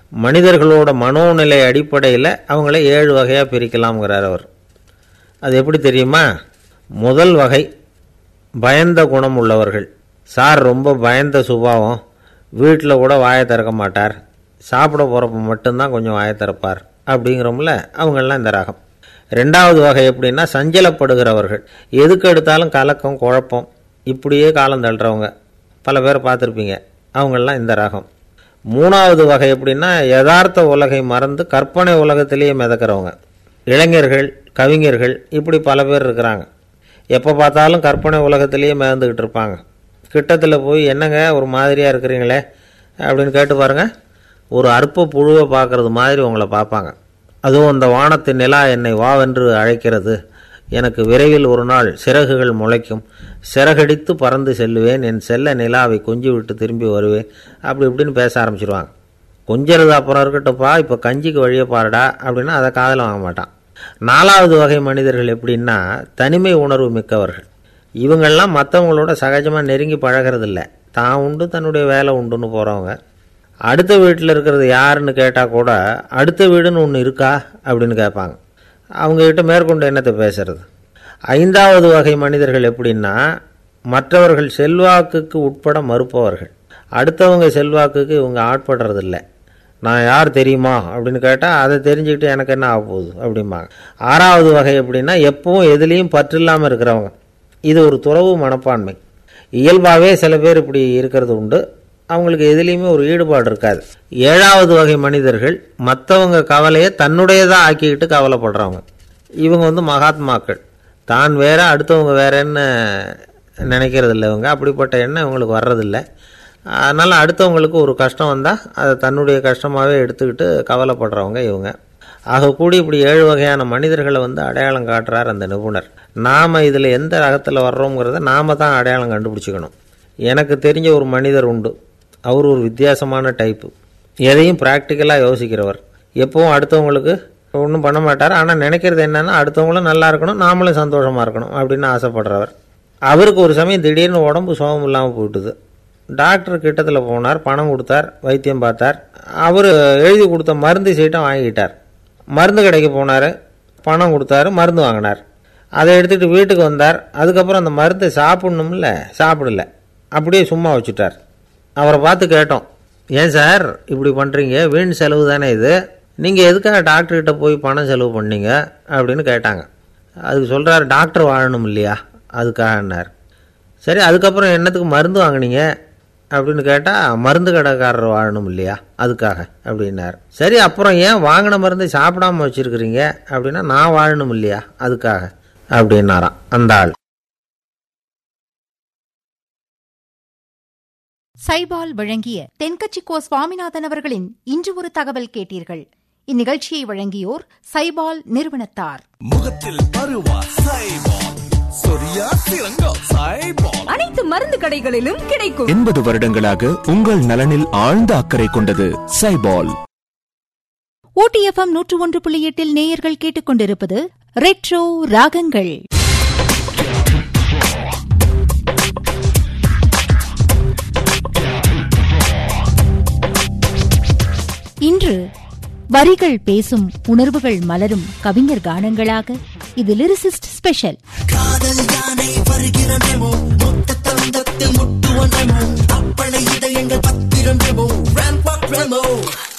மனிதர்களோட மனோநிலை அடிப்படையில் அவங்கள ஏழு வகையாக பிரிக்கலாம்ங்கிறார் அவர் அது எப்படி தெரியுமா முதல் வகை பயந்த குணம் உள்ளவர்கள் சார் ரொம்ப பயந்த சுபாவம் வீட்டில் கூட வாயை திறக்க மாட்டார் சாப்பிட போகிறப்ப மட்டும்தான் கொஞ்சம் வாயை திறப்பார் அப்படிங்கிறோம்ல அவங்கெல்லாம் இந்த ரகம் ரெண்டாவது வகை எப்படின்னா சஞ்சலப்படுகிறவர்கள் எதுக்கு எடுத்தாலும் கலக்கம் குழப்பம் இப்படியே காலம் தள்ளுறவங்க பல பேர் பார்த்துருப்பீங்க அவங்கெல்லாம் இந்த ரகம் மூணாவது வகை எப்படின்னா யதார்த்த உலகை மறந்து கற்பனை உலகத்திலேயே மிதக்கிறவங்க இளைஞர்கள் கவிஞர்கள் இப்படி பல பேர் இருக்கிறாங்க எப்போ பார்த்தாலும் கற்பனை உலகத்திலேயே மிதந்துக்கிட்டு இருப்பாங்க கிட்டத்தில் போய் என்னங்க ஒரு மாதிரியாக இருக்கிறீங்களே அப்படின்னு கேட்டு பாருங்க ஒரு அற்ப புழுவை பார்க்கறது மாதிரி உங்களை பார்ப்பாங்க அதுவும் அந்த வானத்து நிலா என்னை வாவென்று அழைக்கிறது எனக்கு விரைவில் ஒரு நாள் சிறகுகள் முளைக்கும் சிறகடித்து பறந்து செல்லுவேன் என் செல்ல நிலாவை கொஞ்சி விட்டு திரும்பி வருவேன் அப்படி இப்படின்னு பேச ஆரம்பிச்சிருவாங்க கொஞ்சிறது அப்புறம் இருக்கட்டும்ப்பா இப்போ கஞ்சிக்கு வழியை பாருடா அப்படின்னா அதை காதில் வாங்க மாட்டான் நாலாவது வகை மனிதர்கள் எப்படின்னா தனிமை உணர்வு மிக்கவர்கள் இவங்கெல்லாம் மற்றவங்களோட சகஜமாக நெருங்கி பழகிறதில்ல தான் உண்டு தன்னுடைய வேலை உண்டுன்னு போகிறவங்க அடுத்த வீட்டில் இருக்கிறது யாருன்னு கேட்டால் கூட அடுத்த வீடுன்னு ஒன்று இருக்கா அப்படின்னு கேட்பாங்க அவங்கக்கிட்ட மேற்கொண்டு என்னத்தை பேசுறது ஐந்தாவது வகை மனிதர்கள் எப்படின்னா மற்றவர்கள் செல்வாக்குக்கு உட்பட மறுப்பவர்கள் அடுத்தவங்க செல்வாக்குக்கு இவங்க ஆட்படுறதில்ல நான் யார் தெரியுமா அப்படின்னு கேட்டால் அதை தெரிஞ்சுக்கிட்டு எனக்கு என்ன ஆக போகுது அப்படிம்பாங்க ஆறாவது வகை எப்படின்னா எப்பவும் எதுலேயும் பற்று இல்லாமல் இருக்கிறவங்க இது ஒரு துறவு மனப்பான்மை இயல்பாகவே சில பேர் இப்படி இருக்கிறது உண்டு அவங்களுக்கு எதுலேயுமே ஒரு ஈடுபாடு இருக்காது ஏழாவது வகை மனிதர்கள் மற்றவங்க கவலையை தன்னுடையதாக ஆக்கிக்கிட்டு கவலைப்படுறவங்க இவங்க வந்து மகாத்மாக்கள் தான் வேற அடுத்தவங்க வேறன்னு நினைக்கிறது இல்லை இவங்க அப்படிப்பட்ட எண்ணம் இவங்களுக்கு வர்றதில்லை அதனால் அடுத்தவங்களுக்கு ஒரு கஷ்டம் வந்தால் அதை தன்னுடைய கஷ்டமாகவே எடுத்துக்கிட்டு கவலைப்படுறவங்க இவங்க ஆக கூடி இப்படி ஏழு வகையான மனிதர்களை வந்து அடையாளம் காட்டுறார் அந்த நிபுணர் நாம் இதில் எந்த ரகத்தில் வர்றோங்கிறத நாம் தான் அடையாளம் கண்டுபிடிச்சிக்கணும் எனக்கு தெரிஞ்ச ஒரு மனிதர் உண்டு அவர் ஒரு வித்தியாசமான டைப்பு எதையும் ப்ராக்டிக்கலாக யோசிக்கிறவர் எப்பவும் அடுத்தவங்களுக்கு ஒன்றும் பண்ண மாட்டார் ஆனால் நினைக்கிறது என்னென்னா அடுத்தவங்களும் நல்லா இருக்கணும் நாமளும் சந்தோஷமாக இருக்கணும் அப்படின்னு ஆசைப்படுறவர் அவருக்கு ஒரு சமயம் திடீர்னு உடம்பு சோகம் இல்லாமல் போயிட்டுது டாக்டர் கிட்டத்தில் போனார் பணம் கொடுத்தார் வைத்தியம் பார்த்தார் அவர் எழுதி கொடுத்த மருந்து சீட்டை வாங்கிக்கிட்டார் மருந்து கடைக்கு போனார் பணம் கொடுத்தாரு மருந்து வாங்கினார் அதை எடுத்துகிட்டு வீட்டுக்கு வந்தார் அதுக்கப்புறம் அந்த மருந்தை சாப்பிட்ணும்ல சாப்பிடல அப்படியே சும்மா வச்சுட்டார் அவரை பார்த்து கேட்டோம் ஏன் சார் இப்படி பண்ணுறீங்க வீண் செலவு தானே இது நீங்கள் எதுக்காக டாக்டர்கிட்ட போய் பணம் செலவு பண்ணீங்க அப்படின்னு கேட்டாங்க அதுக்கு சொல்கிறாரு டாக்டர் வாழணும் இல்லையா அதுக்காகன்னார் சரி அதுக்கப்புறம் என்னத்துக்கு மருந்து வாங்கினீங்க அப்படின்னு கேட்டால் மருந்து கடைக்காரர் வாழணும் இல்லையா அதுக்காக அப்படின்னார் சரி அப்புறம் ஏன் வாங்கின மருந்தை சாப்பிடாம வச்சுருக்கிறீங்க அப்படின்னா நான் வாழணும் இல்லையா அதுக்காக அப்படின்னாராம் அந்த ஆள் சைபால் வழங்கிய தென்கட்சிக்கோ சுவாமிநாதன் அவர்களின் இன்று ஒரு தகவல் கேட்டீர்கள் இந்நிகழ்ச்சியை வழங்கியோர் சைபால் நிறுவனத்தார் முகத்தில் பருவா சைபால் சொரியா சிறங்கா சைபால் அனைத்து மருந்து கடைகளிலும் கிடைக்கும் எண்பது வருடங்களாக உங்கள் நலனில் ஆழ்ந்த அக்கறை கொண்டது சைபால் ஓடிஎஃப்எம் நூற்று ஒன்று புள்ளி எட்டில் நேயர்கள் கேட்டுக்கொண்டிருப்பது ரெட்ரோ ராகங்கள் இன்று வரிகள் பேசும் உணர்வுகள் மலரும் கவிஞர் கானங்களாக இது லிரிசிஸ்ட் ஸ்பெஷல் காதல் யானை வருகிறனமோ மொத்த தந்தத்தில் முட்டுவனமோ அப்பளை இதயங்கள் பத்திரம் ரெமோ ரேம்பாக் ரெமோ